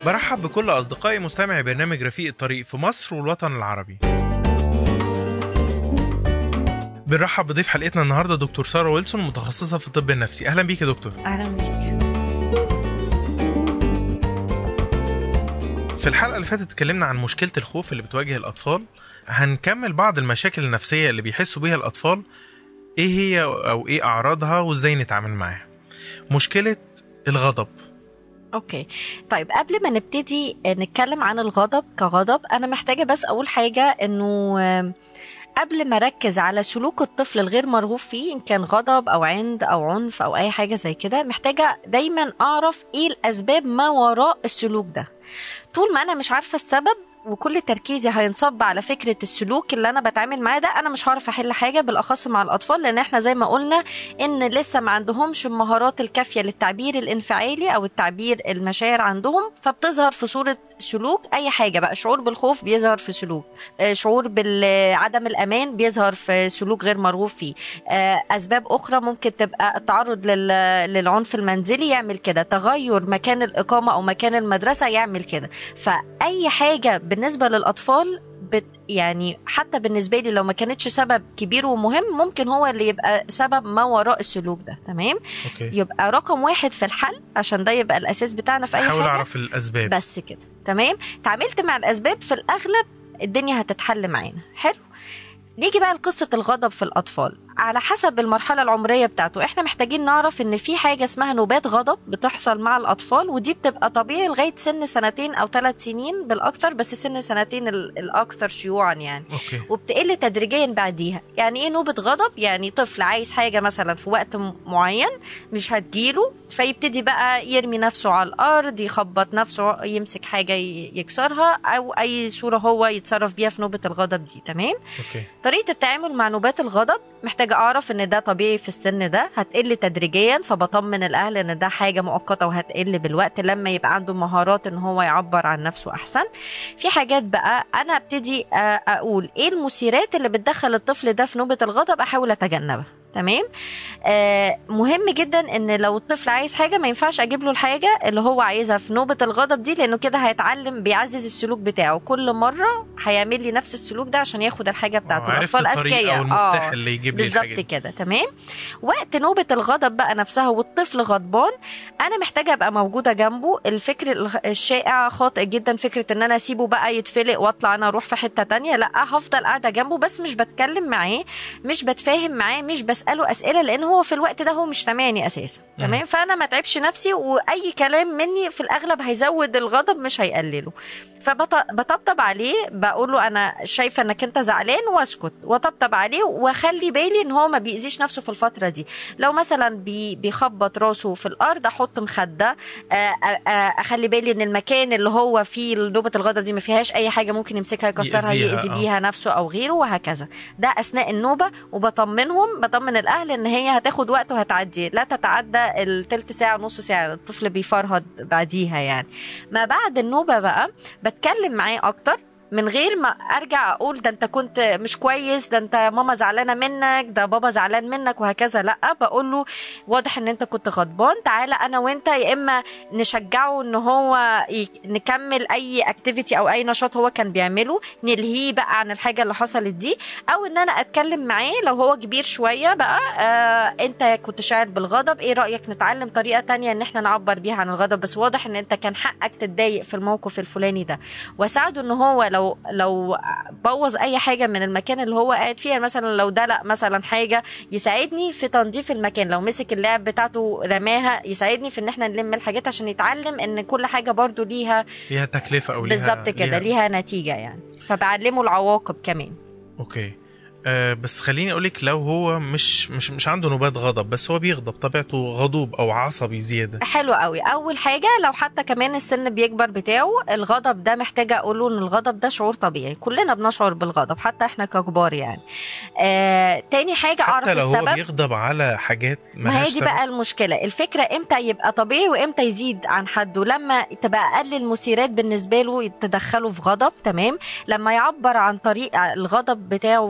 برحب بكل أصدقائي مستمعي برنامج رفيق الطريق في مصر والوطن العربي بنرحب بضيف حلقتنا النهارده دكتور ساره ويلسون متخصصه في الطب النفسي اهلا بيك يا دكتور اهلا بيك في الحلقه اللي فاتت اتكلمنا عن مشكله الخوف اللي بتواجه الاطفال هنكمل بعض المشاكل النفسيه اللي بيحسوا بيها الاطفال ايه هي او ايه اعراضها وازاي نتعامل معاها مشكله الغضب اوكي طيب قبل ما نبتدي نتكلم عن الغضب كغضب انا محتاجه بس اقول حاجه انه آم، قبل ما اركز على سلوك الطفل الغير مرغوب فيه ان كان غضب او عند او عنف او اي حاجه زي كده محتاجه دايما اعرف ايه الاسباب ما وراء السلوك ده طول ما انا مش عارفه السبب وكل تركيزي هينصب على فكره السلوك اللي انا بتعامل معاه ده انا مش هعرف احل حاجه بالاخص مع الاطفال لان احنا زي ما قلنا ان لسه ما عندهمش المهارات الكافيه للتعبير الانفعالي او التعبير المشاعر عندهم فبتظهر في صوره سلوك اي حاجه بقى شعور بالخوف بيظهر في سلوك آه، شعور بعدم الامان بيظهر في سلوك غير مرغوب فيه آه، اسباب اخرى ممكن تبقى التعرض لل- للعنف المنزلي يعمل كده تغير مكان الاقامه او مكان المدرسه يعمل كده فاي حاجه بالنسبه للاطفال بت يعني حتى بالنسبه لي لو ما كانتش سبب كبير ومهم ممكن هو اللي يبقى سبب ما وراء السلوك ده تمام اوكي يبقى رقم واحد في الحل عشان ده يبقى الاساس بتاعنا في اي احاول حاجه اعرف الاسباب بس كده تمام تعاملت مع الاسباب في الاغلب الدنيا هتتحل معانا حلو نيجي بقى لقصة الغضب في الأطفال على حسب المرحلة العمرية بتاعته احنا محتاجين نعرف ان في حاجة اسمها نوبات غضب بتحصل مع الأطفال ودي بتبقى طبيعي لغاية سن سنتين أو ثلاث سنين بالأكثر بس سن سنتين ال- الأكثر شيوعا يعني اوكي وبتقل تدريجيا بعديها يعني ايه نوبة غضب يعني طفل عايز حاجة مثلا في وقت م- معين مش هتجيله فيبتدي بقى يرمي نفسه على الأرض يخبط نفسه يمسك حاجة ي- يكسرها أو أي صورة هو يتصرف بيها في نوبة الغضب دي تمام اوكي طريقة التعامل مع نوبات الغضب محتاجة أعرف إن ده طبيعي في السن ده هتقل تدريجيا فبطمن الأهل إن ده حاجة مؤقتة وهتقل بالوقت لما يبقى عنده مهارات إن هو يعبر عن نفسه أحسن في حاجات بقى أنا أبتدي آه، أقول إيه المثيرات اللي بتدخل الطفل ده في نوبة الغضب أحاول أتجنبها تمام آه مهم جدا ان لو الطفل عايز حاجه ما ينفعش اجيب له الحاجه اللي هو عايزها في نوبه الغضب دي لانه كده هيتعلم بيعزز السلوك بتاعه كل مره هيعمل لي نفس السلوك ده عشان ياخد الحاجه بتاعته عرفت الاطفال الطريق اذكياء او المفتاح اللي يجيب لي الحاجه بالظبط دي. كده تمام وقت نوبة الغضب بقى نفسها والطفل غضبان أنا محتاجة أبقى موجودة جنبه الفكر الغ- الشائع خاطئ جدا فكرة إن أنا أسيبه بقى يتفلق وأطلع أنا أروح في حتة تانية لا هفضل قاعدة جنبه بس مش بتكلم معاه مش بتفاهم معاه مش بسأله أسئلة لأن هو في الوقت ده هو مش سامعني أساسا مم. تمام فأنا ما تعبش نفسي وأي كلام مني في الأغلب هيزود الغضب مش هيقلله فبطبطب عليه بقول له انا شايفه انك انت زعلان واسكت واطبطب عليه واخلي بالي ان هو ما بيأذيش نفسه في الفتره دي لو مثلا بي بيخبط راسه في الارض احط مخده آه، آه، آه، اخلي بالي ان المكان اللي هو فيه نوبه الغضب دي ما فيهاش اي حاجه ممكن يمسكها يكسرها يأذيها، يأذي آه. بيها نفسه او غيره وهكذا ده اثناء النوبه وبطمنهم بطمن الاهل ان هي هتاخد وقت وهتعدي لا تتعدى التلت ساعه نص ساعه الطفل بيفرهد بعديها يعني ما بعد النوبه بقى بتكلم معاه اكتر من غير ما ارجع اقول ده انت كنت مش كويس ده انت ماما زعلانه منك ده بابا زعلان منك وهكذا لا بقول له واضح ان انت كنت غضبان تعالى انا وانت يا اما نشجعه ان هو ي- نكمل اي اكتيفيتي او اي نشاط هو كان بيعمله نلهيه بقى عن الحاجه اللي حصلت دي او ان انا اتكلم معاه لو هو كبير شويه بقى آه انت كنت شاعر بالغضب ايه رايك نتعلم طريقه تانية ان احنا نعبر بيها عن الغضب بس واضح ان انت كان حقك تتضايق في الموقف الفلاني ده واساعده ان هو لو لو بوظ اي حاجه من المكان اللي هو قاعد فيه يعني مثلا لو دلق مثلا حاجه يساعدني في تنظيف المكان لو مسك اللعب بتاعته رماها يساعدني في ان احنا نلم الحاجات عشان يتعلم ان كل حاجه برضو ليها ليها تكلفه او ليها بالظبط كده ليها نتيجه يعني فبعلمه العواقب كمان اوكي آه بس خليني اقولك لو هو مش مش مش عنده نوبات غضب بس هو بيغضب طبيعته غضوب او عصبي زياده حلو قوي اول حاجه لو حتى كمان السن بيكبر بتاعه الغضب ده محتاجه اقول له ان الغضب ده شعور طبيعي كلنا بنشعر بالغضب حتى احنا ككبار يعني آه، تاني حاجه اعرف حتى لو هو السبب بيغضب على حاجات ما هي ملهاش دي سبب. بقى المشكلة الفكرة امتى يبقى طبيعي وامتى يزيد عن حده لما تبقى اقل المثيرات بالنسبة له يتدخلوا في غضب تمام لما يعبر عن طريق الغضب بتاعه ف- بطرق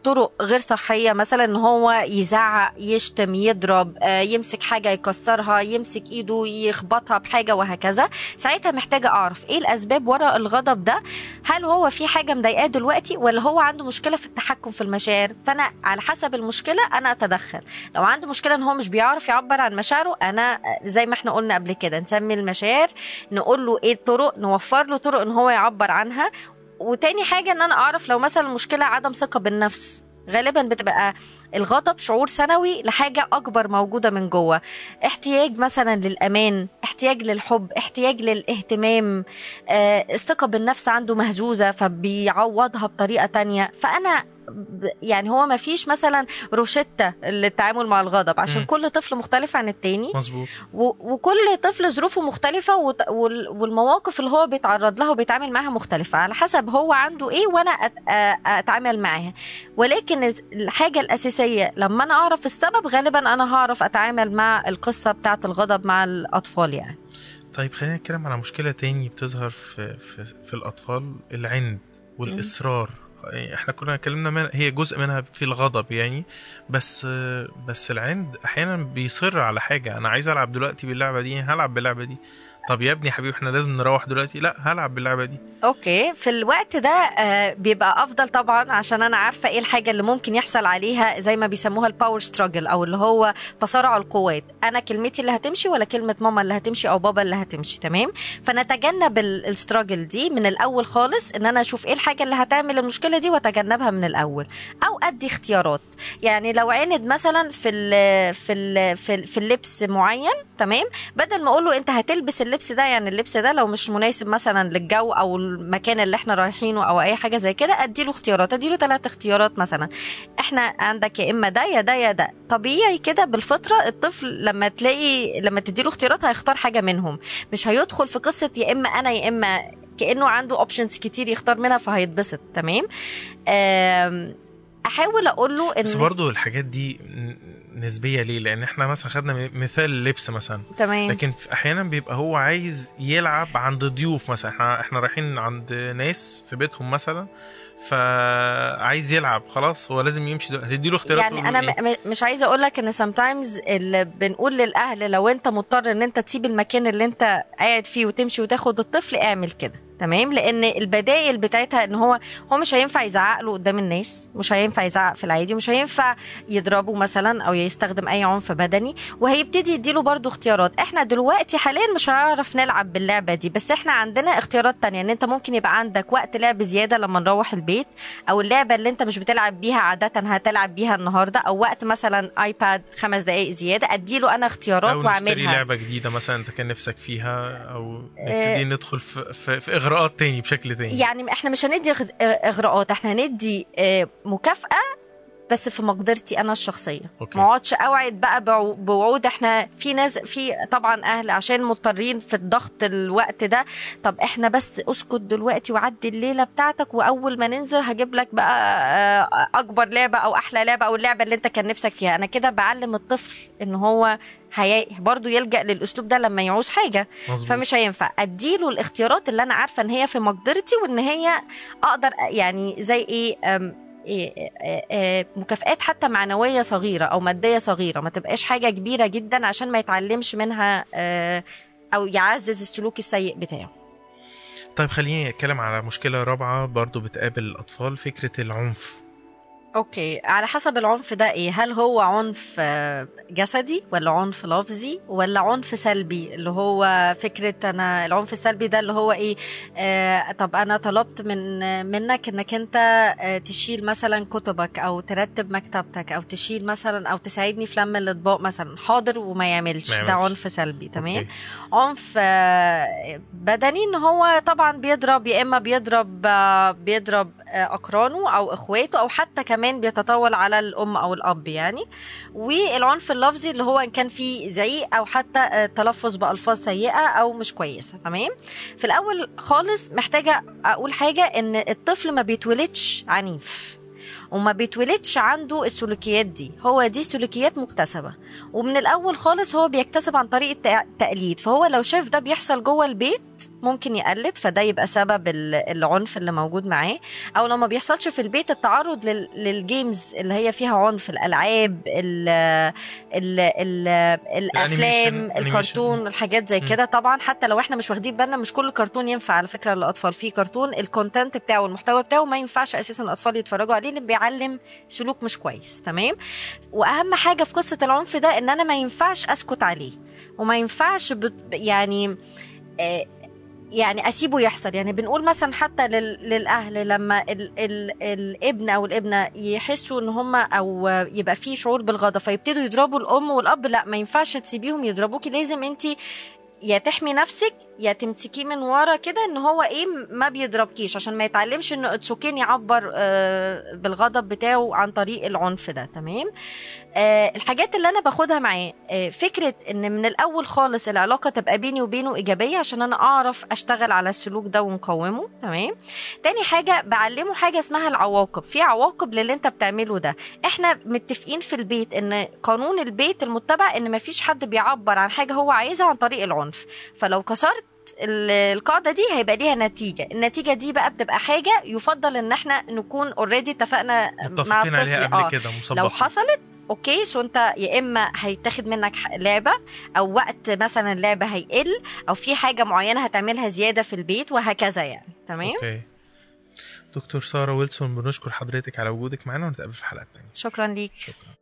بطرق غير صحيه مثلا ان هو يزعق يشتم يضرب آه، يمسك حاجه يكسرها يمسك ايده يخبطها بحاجه وهكذا ساعتها محتاجه اعرف ايه الاسباب ورا الغضب ده هل هو في حاجه مضايقاه دلوقتي ولا هو عنده مشكله في التحكم في المشاعر فانا على حسب المشكله انا اتدخل لو عنده مشكله ان هو مش بيعرف يعبر عن مشاعره انا آه، زي ما احنا قلنا قبل كده نسمي المشاعر نقول له ايه الطرق نوفر له طرق ان هو يعبر عنها وتاني حاجه ان انا اعرف لو مثلا المشكله عدم ثقه بالنفس غالبا بتبقى الغضب شعور سنوي لحاجه اكبر موجوده من جوه احتياج مثلا للامان احتياج للحب احتياج للاهتمام آه، الثقه بالنفس عنده مهزوزه فبيعوضها بطريقه تانية فانا ب- يعني هو ما فيش مثلا روشتة للتعامل مع الغضب عشان مم. كل طفل مختلف عن التاني مظبوط و- وكل طفل ظروفه مختلفة وت- وال- والمواقف اللي هو بيتعرض لها وبيتعامل معاها مختلفة على حسب هو عنده ايه وانا أت- أ- اتعامل معاها ولكن الحاجة الأساسية لما انا اعرف السبب غالبا انا هعرف اتعامل مع القصة بتاعة الغضب مع الأطفال يعني طيب خلينا نتكلم على مشكلة تاني بتظهر في في, في الأطفال العند والإصرار احنا كنا اتكلمنا من هي جزء منها في الغضب يعني بس بس العند احيانا بيصر على حاجه انا عايز العب دلوقتي باللعبه دي هلعب باللعبه دي طب يا ابني حبيبي احنا لازم نروح دلوقتي لا هلعب باللعبه دي اوكي في الوقت ده آه، بيبقى افضل طبعا عشان انا عارفه ايه الحاجه اللي ممكن يحصل عليها زي ما بيسموها الباور ستراجل او اللي هو تصارع القوات انا كلمتي اللي هتمشي ولا كلمه ماما اللي هتمشي او بابا اللي هتمشي تمام فنتجنب الستراجل دي من الاول خالص ان انا اشوف ايه الحاجه اللي هتعمل المشكله دي واتجنبها من الاول او ادي اختيارات يعني لو عند مثلا في ال في ال في, ال في اللبس معين تمام بدل ما اقول له انت هتلبس اللبس ده يعني اللبس ده لو مش مناسب مثلا للجو او المكان اللي احنا رايحينه او اي حاجه زي كده ادي له اختيارات ادي له ثلاث اختيارات مثلا احنا عندك يا اما ده يا ده يا ده طبيعي كده بالفطره الطفل لما تلاقي لما تدي له اختيارات هيختار حاجه منهم مش هيدخل في قصه يا اما انا يا اما كانه عنده اوبشنز كتير يختار منها فهيتبسط تمام آم، احاول اقول له ان بس برضو الحاجات دي ن- نسبيه ليه لان احنا مثلا خدنا م- مثال اللبس مثلا تمام لكن في- احيانا بيبقى هو عايز يلعب عند ضيوف مثلا احنا احنا رايحين عند ناس في بيتهم مثلا فعايز يلعب خلاص هو لازم يمشي دلوقتي هتدي له اختيارات يعني تقول انا له إيه؟ م- م- مش عايزه اقول لك ان sometimes اللي بنقول للاهل لو انت مضطر ان انت تسيب المكان اللي انت قاعد فيه وتمشي وتاخد الطفل اعمل كده تمام لان البدائل بتاعتها ان هو هو مش هينفع يزعق له قدام الناس مش هينفع يزعق في العادي مش هينفع يضربه مثلا او يستخدم اي عنف بدني وهيبتدي يديله برضو اختيارات احنا دلوقتي حاليا مش هنعرف نلعب باللعبه دي بس احنا عندنا اختيارات تانية ان انت ممكن يبقى عندك وقت لعب زياده لما نروح البيت او اللعبه اللي انت مش بتلعب بيها عاده هتلعب بيها النهارده او وقت مثلا ايباد خمس دقائق زياده اديله انا اختيارات او نشتري واعملها لعبه جديده مثلا انت كان نفسك فيها او نبتدي ندخل في, في, في اغراءات تاني بشكل تاني يعني احنا مش هندي إغ- اغراءات احنا هندي آه، مكافاه بس في مقدرتي انا الشخصيه أوكي. ما اقعدش اوعد بقى بوع- بوعود احنا في ناس في طبعا اهل عشان مضطرين في الضغط الوقت ده طب احنا بس اسكت دلوقتي وعدي الليله بتاعتك واول ما ننزل هجيب لك بقى آه، اكبر لعبه او احلى لعبه او اللعبه اللي انت كان نفسك فيها انا كده بعلم الطفل ان هو هي برضه يلجا للاسلوب ده لما يعوز حاجه مظبوط فمش هينفع اديله الاختيارات اللي انا عارفه ان هي في مقدرتي وان هي اقدر يعني زي ايه أم إيه إيه إيه مكافآت حتى معنوية صغيرة أو مادية صغيرة ما تبقاش حاجة كبيرة جدا عشان ما يتعلمش منها آه، أو يعزز السلوك السيء بتاعه طيب خليني اتكلم على مشكله رابعه برضو بتقابل الاطفال فكره العنف اوكي على حسب العنف ده ايه هل هو عنف آه، جسدي ولا عنف لفظي ولا عنف سلبي اللي هو فكره انا العنف السلبي ده اللي هو ايه آه طب انا طلبت من منك انك انت آه تشيل مثلا كتبك او ترتب مكتبتك او تشيل مثلا او تساعدني في لم الاطباق مثلا حاضر وما يعملش, ما ده يعملش. عنف سلبي تمام أوكي. عنف آه، بدني ان هو طبعا بيضرب يا اما بيضرب آه، بيضرب آه، اقرانه او اخواته او حتى كمان بيتطاول على الام او الاب يعني والعنف اللفظي اللي هو ان كان فيه زعيق او حتى آه، تلفظ بالفاظ سيئه او مش كويسه تمام في الاول خالص محتاجه اقول حاجه ان الطفل ما بيتولدش عنيف وما بيتولدش عنده السلوكيات دي هو دي سلوكيات مكتسبة ومن الأول خالص هو بيكتسب عن طريق التق- التقليد فهو لو شاف ده بيحصل جوه البيت ممكن يقلد فده يبقى سبب ال- العنف اللي موجود معاه او لو ما بيحصلش في البيت التعرض لل- للجيمز اللي هي فيها عنف الالعاب ال ال ال الافلام الأنيميشن- الكرتون الحاجات زي مم. كده طبعا حتى لو احنا مش واخدين بالنا مش كل كرتون ينفع على فكره للاطفال في كرتون الكونتنت بتاعه المحتوى بتاعه ما ينفعش اساسا الاطفال يتفرجوا عليه لان بيعلم سلوك مش كويس تمام واهم حاجه في قصه العنف ده ان انا ما ينفعش اسكت عليه وما ينفعش بت يعني آه يعني اسيبه يحصل يعني بنقول مثلا حتى لل... للاهل لما ال... ال... الابن او الابنه يحسوا ان هم او يبقى في شعور بالغضب فيبتدوا يضربوا الام والاب لا ما ينفعش تسيبيهم يضربوكي لازم انت يا تحمي نفسك يا تمسكيه من ورا كده ان هو ايه ما بيضربكيش عشان ما يتعلمش انه اتسوكين يعبر آه، بالغضب بتاعه عن طريق العنف ده تمام آه، الحاجات اللي انا باخدها معاه آه، فكره ان من الاول خالص العلاقه تبقى بيني وبينه ايجابيه عشان انا اعرف اشتغل على السلوك ده ونقومه تمام تاني حاجه بعلمه حاجه اسمها العواقب في عواقب للي انت بتعمله ده احنا متفقين في البيت ان قانون البيت المتبع ان مفيش حد بيعبر عن حاجه هو عايزها عن طريق العنف فلو كسرت ال- القاعده دي هيبقى ليها نتيجه النتيجه دي بقى بتبقى حاجه يفضل ان احنا نكون اوريدي اتفقنا مع متفقين الطفل عليها قبل آه. كده لو مسبقا حصلت اوكي سو انت يا اما هيتاخد منك ح- لعبه او وقت مثلا اللعبه هيقل او في حاجه معينه هتعملها زياده في البيت وهكذا يعني تمام اوكي دكتور ساره ويلسون بنشكر حضرتك على وجودك معانا ونتقابل في حلقه تانية شكرا ليك شكرا